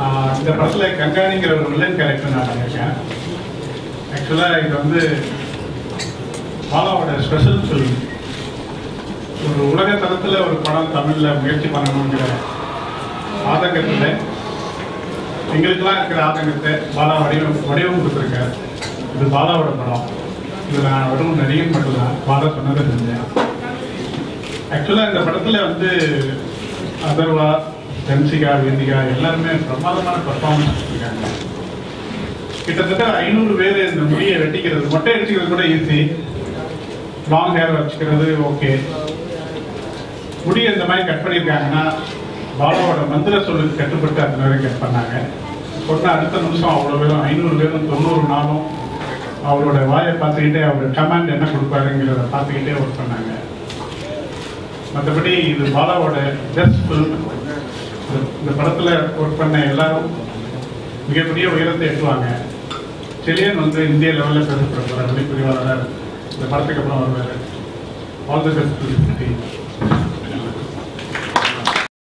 ஆஹ் இந்த படத்துல கங்காணிங்கிற ஒரு வில்லன் கேரக்டர் நான் பண்ணியிருக்கேன் ஆக்சுவலாக இது வந்து பாலாவோட ஸ்பெஷல் ஃபிலிம் ஒரு உலக தரத்தில் ஒரு படம் தமிழில் முயற்சி பண்ணணுங்கிற ஆதங்கத்தில் எங்களுக்கெல்லாம் இருக்கிற ஆதங்கத்தை பாலா வடிவம் வடிவம் கொடுத்துருக்கார் இது பாலாவோட படம் இது நான் வெறும் நடிகன் மட்டும்தான் பாலா சொன்னதை செஞ்சேன் ஆக்சுவலாக இந்த படத்தில் வந்து அதர்வா தன்சிகா வேதிகா எல்லாருமே பிரமாதமான பர்ஃபார்மன்ஸ் கொடுத்துருக்காங்க கிட்டத்தட்ட ஐநூறு பேர் இந்த முடியை வெட்டிக்கிறது மொட்டை அடிச்சுக்கிறது கூட ஈஸி லாங் ஹேர் வச்சுக்கிறது ஓகே முடியை இந்த மாதிரி கட் பண்ணியிருக்காங்கன்னா பாலாவோட மந்திர சொல்லுக்கு கட்டுப்பட்டு அத்தனை பேரும் கட் பண்ணாங்க சொன்ன அடுத்த நிமிஷம் அவ்வளோ பேரும் ஐநூறு பேரும் தொண்ணூறு நாளும் அவரோட வாயை பார்த்துக்கிட்டே அவர் கமாண்ட் என்ன கொடுப்பாருங்கிறத பார்த்துக்கிட்டே ஒர்க் பண்ணாங்க மற்றபடி இது பாலாவோட பெஸ்ட் ஃபிலிம் இந்த படத்தில் ஒர்க் பண்ண எல்லாரும் மிகப்பெரிய உயரத்தை எட்டுவாங்க செலியன் வந்து இந்திய லெவலில் பேசப்பட போகிற வெளிப்பதிவாளர் இந்த படத்துக்கு அப்புறம் வருவார் ஆல் தி பெஸ்ட்